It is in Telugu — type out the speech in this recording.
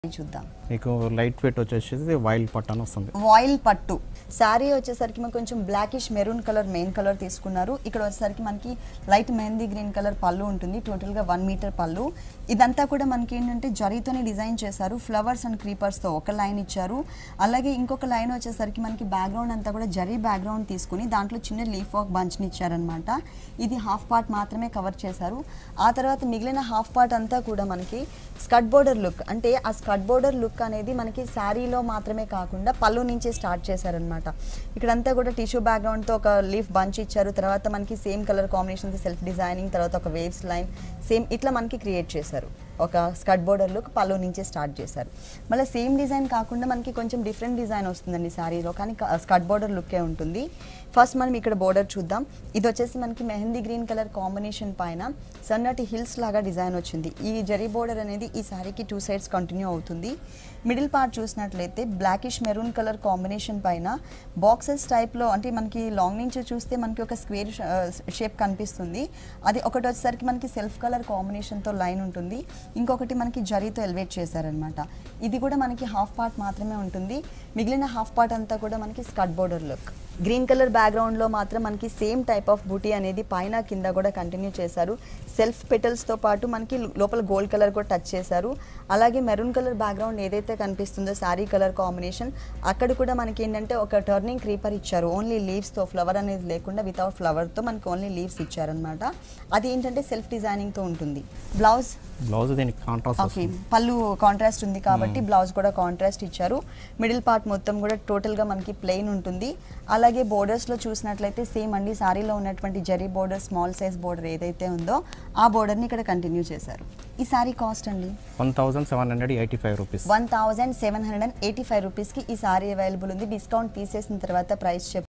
చూద్దాం మీకు లైట్ వెయిట్ వచ్చేసి వైల్డ్ పట్టు అని వస్తుంది వాయిల్ పట్టు శారీ వచ్చేసరికి మనకు కొంచెం blackish maroon colour main colour తీసుకున్నారు ఇక్కడ వచ్చేసరికి మనకి లైట్ మెహందీ గ్రీన్ కలర్ పళ్ళు ఉంటుంది టోటల్గా వన్ మీటర్ పళ్ళు ఇదంతా కూడా మనకి ఏంటంటే జరీతోనే డిజైన్ చేశారు ఫ్లవర్స్ అండ్ క్రీపర్స్తో ఒక లైన్ ఇచ్చారు అలాగే ఇంకొక లైన్ వచ్చేసరికి మనకి బ్యాక్గ్రౌండ్ అంతా కూడా జరీ బ్యాక్గ్రౌండ్ తీసుకుని దాంట్లో చిన్న లీఫ్ వాక్ బంచ్ని ఇచ్చారనమాట ఇది హాఫ్ పార్ట్ మాత్రమే కవర్ చేశారు ఆ తర్వాత మిగిలిన హాఫ్ పార్ట్ అంతా కూడా మనకి స్కట్ బోర్డర్ లుక్ అంటే ఆ స్కట్ బోర్డర్ లుక్ అనేది మనకి శారీలో మాత్రమే కాకుండా పళ్ళు నుంచే స్టార్ట్ చేశారనమాట ఇక్కడంతా కూడా టిష్యూ బ్యాక్గ్రౌండ్తో ఒక లీఫ్ బంచ్ ఇచ్చారు తర్వాత మనకి same colour combination self designing తర్వాత ఒక వేవ్స్ లైన్ సేమ్ ఇట్లా మనకి క్రియేట్ చేశారు ఒక స్కట్ బోర్డర్ లుక్ పళ్ళు నుంచే స్టార్ట్ చేశారు మళ్ళీ సేమ్ డిజైన్ కాకుండా మనకి కొంచెం డిఫరెంట్ డిజైన్ వస్తుందండి శారీలో కానీ స్కట్ బోర్డర్ లుక్కే ఉంటుంది ఫస్ట్ మనం ఇక్కడ బోర్డర్ చూద్దాం ఇది వచ్చేసి మనకి మెహందీ గ్రీన్ కలర్ కాంబినేషన్ పైన సన్నటి హిల్స్ లాగా డిజైన్ వచ్చింది ఈ జరీ బోర్డర్ అనేది ఈ శారీకి టూ సైడ్స్ కంటిన్యూ అవుతుంది మిడిల్ పార్ట్ చూసినట్లయితే బ్లాకిష్ మెరూన్ కలర్ కాంబినేషన్ పైన బాక్సెస్ టైప్లో అంటే మనకి లాంగ్ నుంచి చూస్తే మనకి ఒక స్క్వేర్ షేప్ కనిపిస్తుంది అది ఒకటి వచ్చేసరికి మనకి సెల్ఫ్ కలర్ కాంబినేషన్తో లైన్ ఉంటుంది ఇంకొకటి మనకి జరీతో ఎలివేట్ చేశారనమాట ఇది కూడా మనకి హాఫ్ పార్ట్ మాత్రమే ఉంటుంది మిగిలిన హాఫ్ పార్ట్ అంతా కూడా మనకి skirt border look green colour బ్యాక్గ్రౌండ్లో మాత్రం మనకి సేమ్ టైప్ ఆఫ్ బూటీ అనేది పైన కింద కూడా కంటిన్యూ చేశారు సెల్ఫ్ పెటల్స్తో పాటు మనకి లోపల గోల్డ్ కలర్ కూడా టచ్ చేశారు అలాగే మెరూన్ కలర్ బ్యాక్గ్రౌండ్ ఏదైతే కనిపిస్తుందో శారీ కలర్ కాంబినేషన్ అక్కడ కూడా మనకి ఏంటంటే ఒక టర్నింగ్ క్రీపర్ ఇచ్చారు ఓన్లీ లీవ్స్తో ఫ్లవర్ అనేది లేకుండా వితౌట్ ఫ్లవర్తో మనకి ఓన్లీ లీవ్స్ ఇచ్చారనమాట అది ఏంటంటే సెల్ఫ్ డిజైనింగ్తో ఉంటుంది బ్లౌజ్ బ్లౌజ్ దీనికి కాంట్రాస్ట్ ఓకే వస్తుంది పళ్ళు కాంట్రాస్ట్ ఉంది కాబట్టి బ్లౌజ్ కూడా కాంట్రాస్ట్ ఇచ్చారు మిడిల్ పార్ట్ మొత్తం కూడా టోటల్గా మనకి ప్లెయిన్ ఉంటుంది అలాగే బోర్డర్స్లో చూసినట్లయితే సేమ్ అండి సారీలో ఉన్నటువంటి zari border small size border ఏదైతే ఉందో ఆ బోర్డర్ని ఇక్కడ కంటిన్యూ చేశారు ఈ సారీ కాస్ట్ అండి one thousand seven hundred eighty five rupees one thousand seven hundred and eighty five రూపీస్కి ఈ సారీ అవైలబుల్ ఉంది డిస్కౌంట్ తీసేసిన తర్వాత ప్రైస్ చెప్